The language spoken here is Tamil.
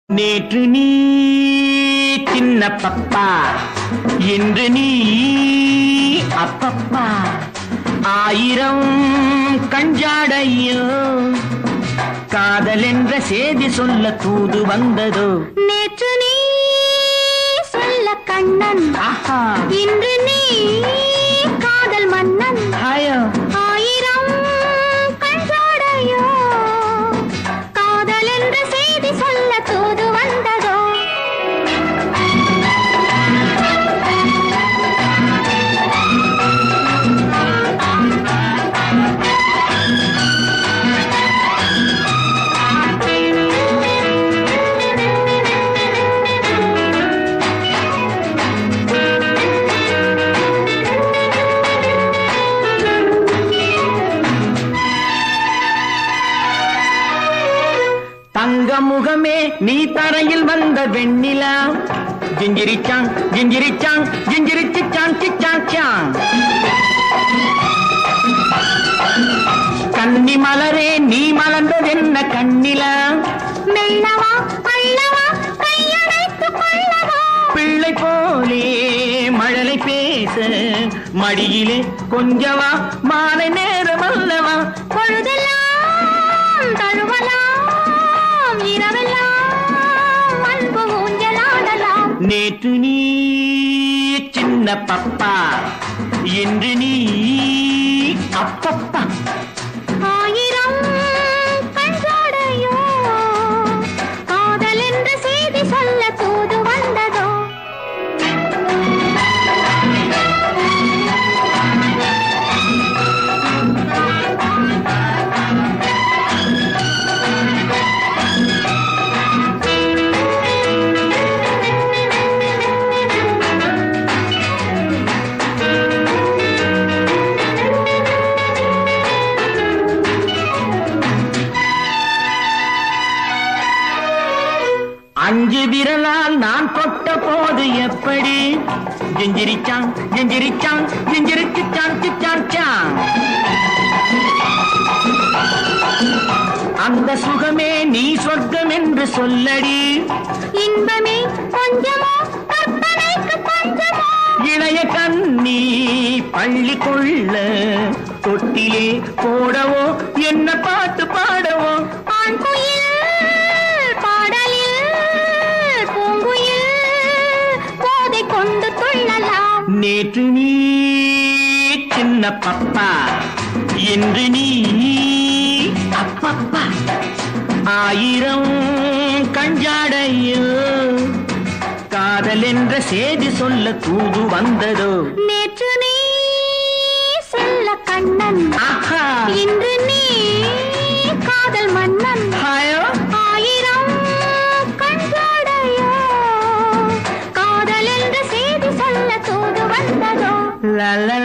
நேற்று நீ சின்ன பப்பா இன்று நீ அப்பப்பா ஆயிரம் கஞ்சாடையோ காதல் என்ற செய்தி சொல்ல தூது வந்ததோ நேற்று நீ சொல்ல கண்ணன் ஆஹா இன்று நீ காதல் மன்னன் ஹாயோ ஆயிரம் கண்சாடையோ காதல் என்ற செய்தி சொல்ல தூது வந்ததோ தங்க முகமே நீ தரையில் வந்த வெண்ணிலா ஜிஞ்சிரிச்சாங் ஜிஞ்சிரிச்சாங் ஜிஞ்சிரிச்சிச்சாங் சிச்சாங் சாங் கன்னி மலரே நீ மலர்ந்ததென்ன கண்ணிலா மெல்லவா அள்ளவா கையடைத்து கொள்ளவா பிள்ளை போலே மழலை பேச மடியிலே கொஞ்சவா மாலை நேரம் அல்லவா பொழுதெல்லாம் தழுவலாம் இரவெல்லாம் அன்பு ஊஞ்சலாடலாம் நேற்று நீ சின்ன பப்பா இன்று நீ அப்பப்பா ஆயிரம் கண்சாடையோ காதல் என்ற செய்தி சொல்ல தூது வந்ததோ அஞ்சு விரலால் நான் தொட்ட போது எப்படி ஜிஞ்சிரிச்சாங் ஜிஞ்சிரிச்சாங் ஜிஞ்சிரிச்சிச்சாங் சிச்சாங் சாங் அந்த சுகமே நீ சொர்க்கம் என்று சொல்லடி இன்பமே கொஞ்சமோ கற்பனைக்கு பஞ்சமோ இளைய கண்ணி பள்ளி கொள்ள தொட்டிலே போடவோ என்ன பாட்டு பாடவோ ஆண் குயில் பாடலில் பூங்குயில் போதை கொண்டு துள்ளலாம் நேற்று நீ சின்ன பப்பா இன்று நீ அப்பப்பா ஆயிரம் கஞ்சாடையில் காதல் என்ற செய்தி சொல்ல தூது வந்ததோ நேற்று நீ செல்ல கண்ணன் ஆஹா இன்று நீ காதல் மன்னன் ஹாயோ ஆயிரம் கண்சாடையோ காதல் என்ற செய்தி சொல்ல தூது வந்ததோ லா லா